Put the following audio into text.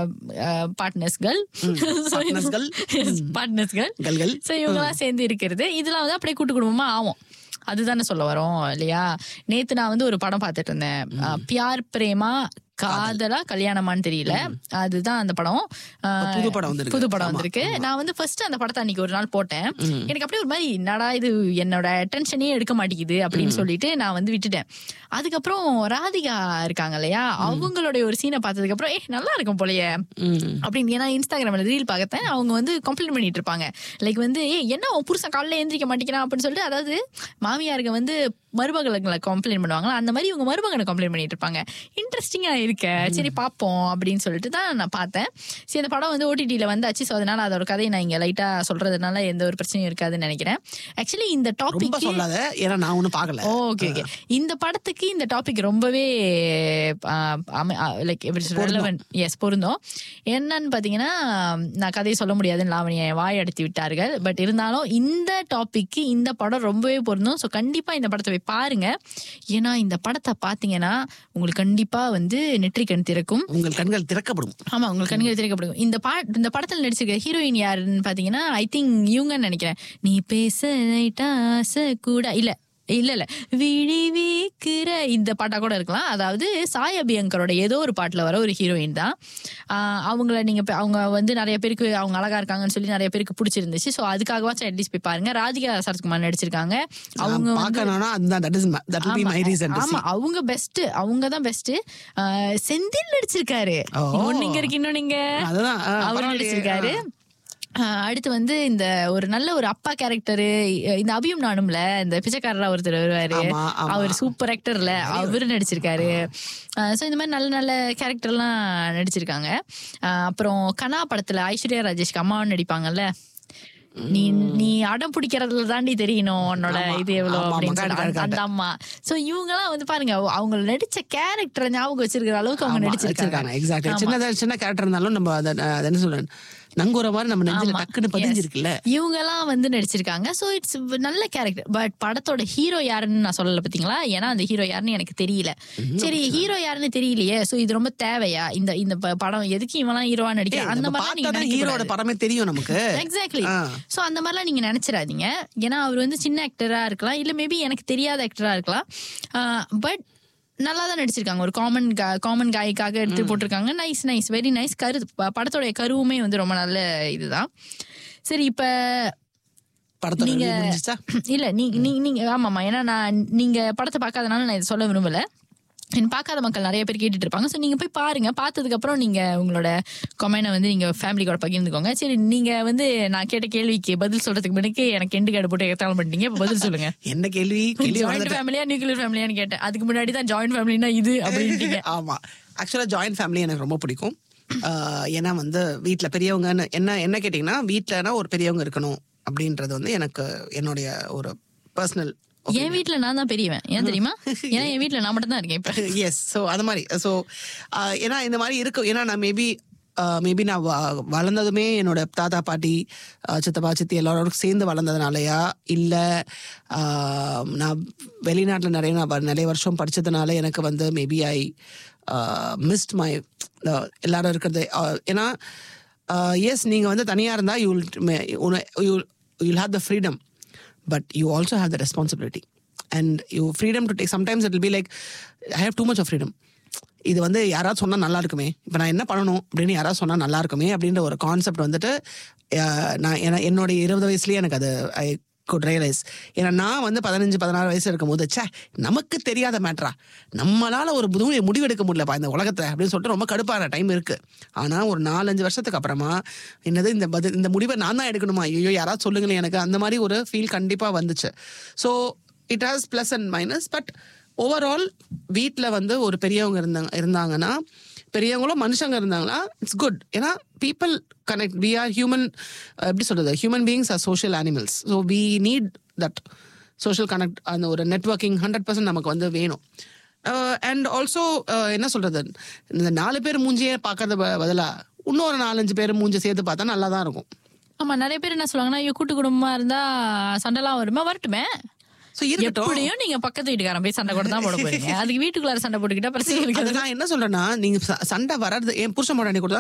பார்ட்னர்ஸ்கள் partnersகள். பார்ட்னர்ஸ்கள் கல்கள். So இவங்கெல்லாம் சேர்ந்து இருக்கிறது இதெல்லாம் வந்து அப்படியே கூட்டு குடும்பமா ஆகும் அதுதானே சொல்ல வரோம் இல்லையா நேத்து நான் வந்து ஒரு படம் பார்த்துட்டு இருந்தேன் அஹ், பியார் பிரேமா காதலா கல்யாணமான்னு தெரியல அதுதான் அந்த படம் அஹ், புது படம் வந்திருக்கு. புது படம் ஆமா, வந்திருக்கு நான் வந்து ஃபர்ஸ்ட் அந்த படத்தை அன்னைக்கு ஒரு நாள் போட்டேன் எனக்கு அப்படியே ஒரு மாதிரி என்னடா இது என்னோட அட்டென்ஷனே எடுக்க மாட்டேங்குது அப்படின்னு சொல்லிட்டு நான் வந்து விட்டுட்டேன் அதுக்கப்புறம் ராதிகா இருக்காங்க இல்லையா அவங்களுடைய ஒரு சீனை பார்த்ததுக்கு அப்புறம் ஏ நல்லா இருக்கும் போலயே அப்படின்னு ஏன்னா இன்ஸ்டாகிராம்ல ரீல் பார்த்தேன் அவங்க வந்து கம்ப்ளைண்ட் பண்ணிட்டு இருப்பாங்க லைக் வந்து ஏ என்ன உன் புருஷன் காலையில எந்திரிக்க மாட்டேங்கிறான் அப்படின்னு சொல்லிட்டு அதாவது மாமியாருங்க வந்து மருமகளை கம்ப்ளைண்ட் பண்ணுவாங்களா அந்த மாதிரி இவங்க மருமகனை கம்ப்ளைண்ட் பண்ணிட்டு இருப்பாங்க இன்ட்ரெஸ்டிங்கா இருக்க சரி பார்ப்போம் அப்படின்னு சொல்லிட்டு தான் நான் பார்த்தேன் சரி அந்த படம் வந்து ஓடிடியில வந்தாச்சு ஸோ அதனால அதோட கதையை நான் இங்க லைட்டா சொல்றதுனால எந்த ஒரு பிரச்சனையும் இருக்காதுன்னு நினைக்கிறேன் ஆக்சுவலி இந்த ரொம்ப டாபிக் சொல்லாத ஏன்னா நான் ஒண்ணும் பார்க்கல ஓகே ஓகே இந்த படத்துக்கு இந்த டாபிக் ரொம்பவே லைக் எப்படி ரெலவென்ட் எஸ் பொருந்தும் என்னன்னு பாத்தீங்கன்னா நான் கதையை சொல்ல முடியாதுன்னு லாவணியை வாய் அடித்து விட்டார்கள் பட் இருந்தாலும் இந்த டாபிக்கு இந்த படம் ரொம்பவே பொருந்தும் ஸோ கண்டிப்பா இந்த படத்தை போய் பாருங்க ஏன்னா இந்த படத்தை பாத்தீங்கன்னா உங்களுக்கு கண்டிப்பா வந்து நெற்றிக்கண் திறக்கும் உங்கள் கண்கள் திறக்கப்படும் ஆமா உங்களுக்கு கண்கள் திறக்கப்படும் இந்த பா இந்த படத்துல நடிச்சிருக்க ஹீரோயின் யாருன்னு பாத்தீங்கன்னா ஐ திங்க் இவங்கன்னு நினைக்கிறேன் நீ பேச லைட்டா ஆசை கூட இல்ல இல்ல இல்ல விழி வீக்கிற இந்த பாட்டா கூட இருக்கலாம் அதாவது சாய் அபியங்கரோட ஏதோ ஒரு பாட்டுல வர ஒரு ஹீரோயின் தான் ஆஹ் அவங்கள நீங்க பே- அவங்க வந்து நிறைய பேருக்கு அவங்க அழகா இருக்காங்கன்னு சொல்லி நிறைய பேருக்கு பிடிச்சிருந்துச்சு ஸோ அதுக்காகவாச்சும் அட்லீஸ்ட் போய் பாருங்க ராதிகா சரத்குமார் நடிச்சிருக்காங்க அவங்க வந்து பார்க்கணும்னா அதுதான் that is that will be my reason ஆமா அவங்க பெஸ்ட் அவங்க தான் பெஸ்ட் செந்தில் நடிச்சிருக்காரு ஓ. இன்னும் நீங்க இருக்கு இன்னும் நீங்க அதுதான் ஆ, அவர் பரவாயில்லையே. நடிச்சிருக்காரு ஆஹ் அடுத்து வந்து இந்த ஒரு நல்ல ஒரு அப்பா கேரக்டர் இந்த அபியும் நானும்ல இந்த பிச்சைக்காரரா ஒருத்தர் வருவாரு ஆமா, ஆமா. அவர் சூப்பர் ஆக்டர்ல அவரு நடிச்சிருக்காரு ஸோ இந்த மாதிரி நல்ல நல்ல கேரக்டர்லாம் நடிச்சிருக்காங்க ஆஹ் அப்புறம் கனா படத்துல ஐஸ்வர்யா ராஜேஷ்க்கு அம்மாவும் நடிப்பாங்கல்ல நீ நீ அடம் பிடிக்கிறதுல தாண்டி தெரியணும் உன்னோட ஆமா, இது எவ்வளவு ஆமா, அப்படின்னு ஆமா, சொல்லி அந்த- அந்த அம்மா சோ இவங்க எல்லாம் வந்து பாருங்க அவங்க நடிச்ச கேரக்டரை ஞாபகம் வச்சிருக்கிற அளவுக்கு அவங்க நடிச்சிருக்காங்க வச்சிருக்காங்க எக்ஸாக்ட்லி சின்னதா சின்ன கேரக்டர் இருந்தாலும் நம்ம அதை அதை என்ன சொல்றேன் நங்குற மாதிரி நம்ம நெஞ்சில ஆமா. டக்குன்னு பதிஞ்சிருக்குல்ல இவங்க எல்லாம் வந்து நடிச்சிருக்காங்க சோ இட்ஸ் நல்ல கேரக்டர் பட் படத்தோட ஹீரோ யாருன்னு நான் சொல்லல பாத்தீங்களா ஏன்னா அந்த ஹீரோ யாருன்னு எனக்கு தெரியல சரி ஹீரோ யாருன்னு தெரியலையே சோ இது ரொம்ப தேவையா இந்த இந்த ப- படம் எதுக்கு இவெல்லாம் ஹீரோவா நடிக்க அந்த நம்ம மாதிரி பார்த்தா நீங்க ஹீரோட படமே தெரியும் நமக்கு எக்ஸாக்ட்லி ஆ. சோ அந்த மாதிரிலாம் நீங்க நினைச்சிடாதீங்க ஏன்னா அவர் வந்து சின்ன ஆக்டரா இருக்கலாம் இல்ல மேபி எனக்கு தெரியாத ஆக்டரா இருக்கலாம் பட் நல்லா தான் நடிச்சிருக்காங்க ஒரு காமன் காமன் காய்க்காக எடுத்து போட்டிருக்காங்க நைஸ் நைஸ் வெரி நைஸ் கரு ப- படத்தோட கருவுமே வந்து ரொம்ப நல்ல இதுதான் சரி இப்ப படத்தோட நீங்க review முடிஞ்சிச்சா இல்ல நீ நீ- நீங்க ஆமாமா ஏன்னா நான் நீங்க படத்தை பார்க்காதனால நான் இதை சொல்ல விரும்பல என் பார்க்காத மக்கள் நிறைய பேர் கேட்டுட்டு இருப்பாங்க ஸோ நீங்க போய் பாருங்க பார்த்ததுக்கு அப்புறம் நீங்க உங்களோட கொமெண்டை வந்து நீங்க ஃபேமிலி கூட பகிர்ந்துக்கோங்க சரி நீங்க வந்து நான் கேட்ட கேள்விக்கு பதில் சொல்றதுக்கு முன்னாடி எனக்கு எண்டு கார்டு போட்டு எத்தாலும் பண்ணிட்டீங்க இப்ப பதில் சொல்லுங்க என்ன கேள்வி கேள்வி ஜாயிண்ட் வளர்ந்துட்டேன். ஃபேமிலியா நியூக்ளியர் ஃபேமிலியான்னு கேட்டேன் அதுக்கு முன்னாடி தான் ஜாயிண்ட் ஃபேமிலினா இது அப்படின்ட்டீங்க ஆமா ஆக்சுவலா ஜாயின்ட் ஃபேமிலி எனக்கு ரொம்ப பிடிக்கும் ஆஹ் ஏன்னா வந்து வீட்ல பெரியவங்கன்னு என்ன என்ன கேட்டிங்கன்னா வீட்லனா ஒரு பெரியவங்க இருக்கணும் அப்படின்றது வந்து எனக்கு என்னுடைய ஒரு பர்சனல் என் வீட்ல நான் தான் பெரியவன் ஏன் தெரியுமா ஏன்னா என் வீட்ல நான் மட்டும் தான் இருக்கேன் இப்ப எஸ் ஸோ அது மாதிரி ஸோ ஏன்னா இந்த மாதிரி இருக்கும் ஏன்னா நான் மேபி மேபி நான் வ- வளர்ந்ததுமே என்னோட தாத்தா பாட்டி ஆஹ் சித்தப்பா சித்தி எல்லாரோடும் சேர்ந்து வளர்ந்ததுனாலயா இல்லை நான் வெளிநாட்டில் நிறைய நான் வ- நிறைய வருஷம் படிச்சதுனால எனக்கு வந்து மேபி ஐ மிஸ்ட் மை எல்லாரும் இருக்கிறது ஆஹ் ஏன்னா எஸ் நீங்கள் வந்து தனியாக இருந்தால் you you you'll have the freedom but you also have the responsibility and you freedom to take sometimes it will be like i have too much of freedom இது வந்து யாராவது சொன்னா நல்லா இருக்குமே இப்போ நான் என்ன பண்ணணும் அப்படின்னு யாராவது சொன்னா நல்லா இருக்குமே அப்படின்ற ஒரு கான்செப்ட் வந்துட்டு அஹ், நான் ஏன்னா என்னுடைய இருபது வயசுலயே எனக்கு அது ஐ குட் ரியலைஸ் ஏன்னா நான் வந்து பதினஞ்சு பதினாறு வயசு இருக்கும் போது ச்சே நமக்கு தெரியாத மேட்ரா நம்மளால ஒரு புது முடிவெடுக்க முடியலப்பா இந்த உலகத்தை அப்படின்னு சொல்லிட்டு ரொம்ப கடுப்பான டைம் இருக்கு ஆனா ஒரு நாலஞ்சு வருஷத்துக்கு அப்புறமா என்னது இந்த பதில் இந்த முடிவை நான் தான் எடுக்கணுமா ஐயோ யாராவது சொல்லுங்களேன் எனக்கு அந்த மாதிரி ஒரு ஃபீல் கண்டிப்பா வந்துச்சு so it has plus and minus but overall வீட்டில் வந்து ஒரு பெரியவங்க இருந்தாங்க இருந்தாங்கன்னா பெரியவங்களும் மனுஷங்க இருந்தாங்கன்னா இட்ஸ் குட் ஏன்னா people connect we are human எப்படி சொல்றது human beings are social animals so we need that social connect அந்த ஒரு நெட்ஒர்க்கிங் ஹண்ட்ரட் பர்சன்ட் நமக்கு வந்து வேணும் அண்ட் ஆல்சோ என்ன சொல்றது இந்த நாலு பேர் மூஞ்சியே பார்க்கறது ப- பதிலா இன்னொரு நாலஞ்சு பேர் மூஞ்சி சேர்த்து பார்த்தா நல்லா தான் இருக்கும் ஆமா நிறைய பேர் என்ன சொல்லுவாங்கன்னா ஐயோ கூட்டு குடும்பமா இருந்தா சண்டைலாம் வருமா வரட்டுமே ஸோ இருக்கட்டும் எப்படியும் நீங்க பக்கத்து வீட்டுக்காரன் போய் சண்டை கூட தான் போட போறீங்க அதுக்கு வீட்டுக்குள்ளார சண்டை போட்டுக்கிட்டா பிரச்சனை இருக்காது அது நான் என்ன சொல்றேன்னா நீங்க ச- சண்டை வர்றது என் புருஷன் போட கூட